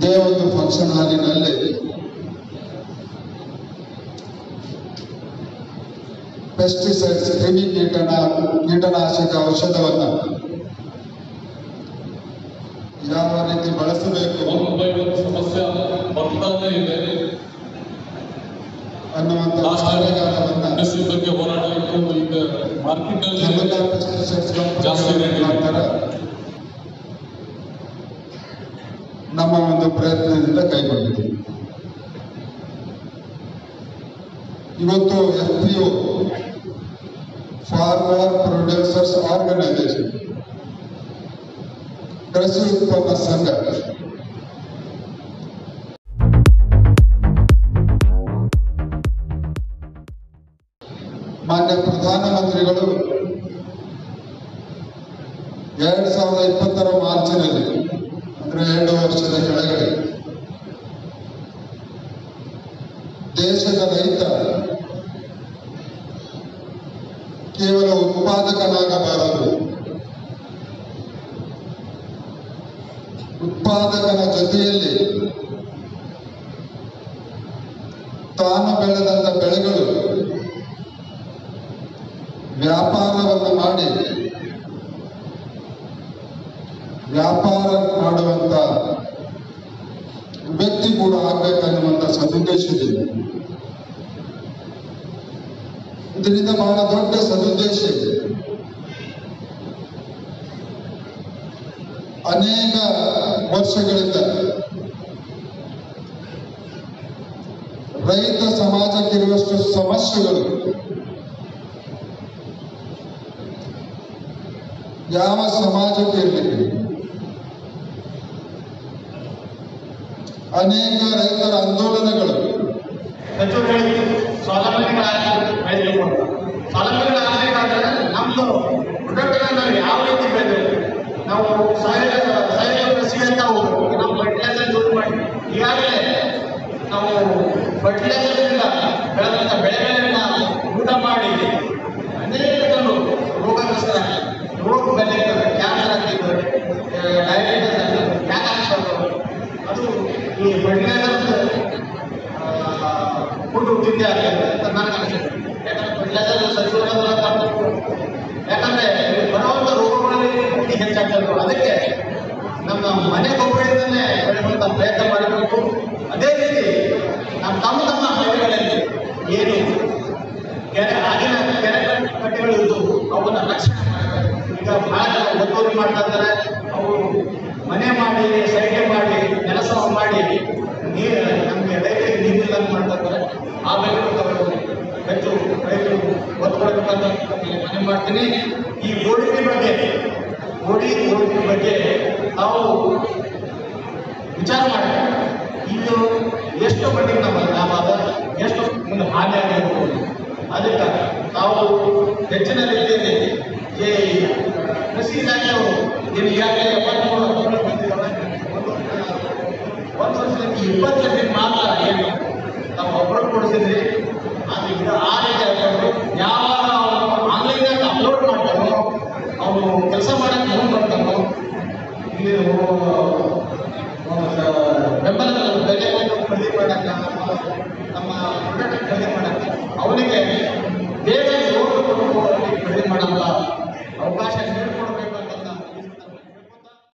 ಇದೇ ಒಂದು ಫಂಕ್ಷನ್ ಹಾಲಿನಲ್ಲಿ ಪೆಸ್ಟಿಸೈಡ್ಸ್ ಕ್ರಿಮಿ ಕೀಟನ ಕೀಟನಾಶಕ ಔಷಧವನ್ನು ಯಾವ ರೀತಿ ಬಳಸಬೇಕು ಒನ್ ಬೈ ಒನ್ ಸಮಸ್ಯೆ ಬರ್ತಾನೆ ಇದೆ ಅನ್ನುವಂಥ ಲಾಸ್ಟ್ ಕಾರ್ಯಾಗಾರವನ್ನು ಕೃಷಿ ಬಗ್ಗೆ ಹೋರಾಟ ಇತ್ತು ಈಗ ಮಾರ್ಕೆಟ್ ಅಲ್ಲಿ ಎಲ್ಲ ಪೆಸ್ಟಿಸೈಡ್ಸ್ ಜಾಸ್ತಿ ರೇಟ್ ಇದೆ. ಮಾಡ್ತಾರೆ ನಮ್ಮ ಒಂದು ಪ್ರಯತ್ನದಿಂದ ಕೈಗೊಂಡಿದ್ದೀವಿ ಇವತ್ತು F P O farmer producers organisation ಕೃಷಿ ಉತ್ಪನ್ನ ಸಂಘ ಮಾನ್ಯ ಪ್ರಧಾನಮಂತ್ರಿಗಳು ಎರಡ್ ಸಾವಿರದ ಇಪ್ಪತ್ತರ ಮಾರ್ಚಿನಲ್ಲಿ ಅಂದ್ರೆ ಎರಡು ವರ್ಷದ ಕೆಳಗಡೆ ದೇಶದ ರೈತ ಕೇವಲ ಉತ್ಪಾದಕನಾಗಬಾರದು ಉತ್ಪಾದಕನ ಜೊತೆಯಲ್ಲಿ ತಾನು ಬೆಳೆದಂತ ಬೆಳೆಗಳು ವ್ಯಾಪಾರವನ್ನು ಮಾಡಿ ವ್ಯಾಪಾರ ಮಾಡುವಂತ ವ್ಯಕ್ತಿ ಕೂಡ ಆಗ್ಬೇಕನ್ನುವಂತ ಸದುದ್ದೇಶದಿಂದ ಇದರಿಂದ ಬಹಳ ದೊಡ್ಡ ಸದುದ್ದೇಶ ಇದೆ ಅನೇಕ ವರ್ಷಗಳಿಂದ ರೈತ ಸಮಾಜಕ್ಕಿರುವಷ್ಟು ಸಮಸ್ಯೆಗಳು ಯಾವ ಸಮಾಜಕ್ಕೆ ಇರಲಿಕ್ಕೆ ಅನೇಕ ರೈತರ ಆಂದೋಲನಗಳು ಹೆಚ್ಚು ಬೆಳೆ ಸ್ವಾವಲಂಬಿಗಳಾಗಿ ಬೆಳೆಯಬೇಕು ಸ್ವಾವಲಂಬಿಗಳಾಗಬೇಕಾದ್ರೆ ನಮ್ಮದು ಪ್ರೊಡಕ್ಟ್ಗಳನ್ನ ನಾವು ಯಾವ ರೀತಿ ಬೆಳೆದಿಲ್ಲ ನಾವು ಸಾವಯವ ಸಾವಯವ ಕೃಷಿಗೆ ಅಂತ ಹೋಗ್ಬೇಕು ನಾವು ಫರ್ಟಿಲೈಸರ್ ಯೂಸ್ ಮಾಡಿ ಈಗಾಗಲೇ ನಾವು ಫರ್ಟಿಲೈಸರ್ನಿಂದ ಬೆಳೆದಂಥ ಬೆಳೆಗಳನ್ನ ಊಟ ಮಾಡಿ ಅನೇಕ ಜನರು ರೋಗಗ್ರಸ್ತರಾಗಿ ರೋಗ ಬಂದಿರ್ತವೆ ಕ್ಯಾನ್ಸರ್ ಆಗ್ತಿದ್ದಾರೆ ಡಯಾಬಿಟಿಸ್ ಆಗ್ತದೆ ಕ್ಯಾನ್ಸರ್ ಅದು ಈ ಫರ್ಟಿಲೈಸರ್ ಫುಡ್ ತಿಂದೆ ಆಗ್ತದೆ ಅಂತ ನನಗೆ ಅನಿಸುತ್ತೆ ಯಾಕಂದ್ರೆ ಫರ್ಟಿಲೈಸರ್ ಸಚಿವರ ಯಾಕಂದ್ರೆ ಬರುವಂಥ ರೋಗಗಳಲ್ಲಿ ಅತಿ ಹೆಚ್ಚಾಗ್ತದೆ ಅದಕ್ಕೆ ನಮ್ಮ ಮನೆ ಗೊಬ್ಬರದಿಂದಲೇ ಬೆಳೆಯುವಂಥ ಪ್ರಯತ್ನ ಮಾಡಬೇಕು ಅದೇ ರೀತಿ ನಮ್ಮ ತಮ್ಮ ತಮ್ಮ ಹಳ್ಳಿಗಳಲ್ಲಿ ಏನು ಕೆರೆ ಆಗಿನ ಕೆರೆ ಕಟ್ಟೆಗಳು ಇದ್ದವು ಅವನ್ನ ರಕ್ಷಣೆ ಮಾಡಬೇಕು ಈಗ ಬಹಳ ಜನ ಒತ್ತುವರಿ ಮಾಡ್ತಾ ಇದ್ದಾರೆ ಅವು ಮನೆ ಮಾಡಿ ಸೈಟೆ ಮಾಡಿ ಕೆಲಸ ಮಾಡಿ ನೀರು ನಮಗೆ ರೈತರಿಗೆ ನೀರಿಲ್ಲ ಮಾಡ್ತಾ ಇದ್ದಾರೆ ಆ ಬಗ್ಗೆ ತಾವು ಹೆಚ್ಚು ರೈತರು ಒತ್ತು ಕೊಡಬೇಕಂತ ತಮಗೆ ಮನವಿ ಮಾಡ್ತೀನಿ ಈ ಓಡಿಪಿ ಬಗ್ಗೆ ಓಡಿ ಓಡಿಪಿ ಬಗ್ಗೆ ತಾವು ವಿಚಾರ ಮಾಡಬೇಕು ಇದು ಎಷ್ಟು ಮಟ್ಟಿಗೆ ನಮ್ಮ ಲಾಭ ಅದ ಎಷ್ಟು ಮುಂದೆ ಹಾನಿ ಆಗಿರ್ಬೋದು ಅದಕ್ಕೆ ತಾವು ಹೆಚ್ಚಿನ ರೀತಿಯಲ್ಲಿ ಈ ಕೃಷಿ ಇಲಾಖೆಯವರು ಏನು ಈಗಾಗಲೇ ಎಪ್ಪತ್ಮೂರು ಹತ್ತೊಂಬತ್ತು ಬಂದಿದ್ದಾವೆ ಒಂದು ವರ್ಷದಲ್ಲಿ ಇಪ್ಪತ್ತು ಗಂಟೆ ಮಾತ್ರ ಏನು ನಾವು ಒಬ್ಬರು ಕೊಡಿಸಿದ್ರಿ ಅದು ಈಗ ಆ ರೀತಿ ಆಗ್ಬೇಕು ಯಾವಾಗ ಅವನು ಆನ್ಲೈನ್ನಾಗ ಅಪ್ಲೋಡ್ ಮಾಡ್ತಾನೋ ಅವನು ಕೆಲಸ ಮಾಡಕ್ಕೆ ಮುಂದೆ ಬರ್ತಾನೋ ಇಲ್ಲಿ ಬೆಂಬಲ ಬೆಲೆ ಖರೀದಿ ಮಾಡಕ್ಕೆ ನಮ್ಮ ಪ್ರಾಡಕ್ಟ್ ಖರೀದಿ ಮಾಡಕ್ಕೆ ಅವನಿಗೆ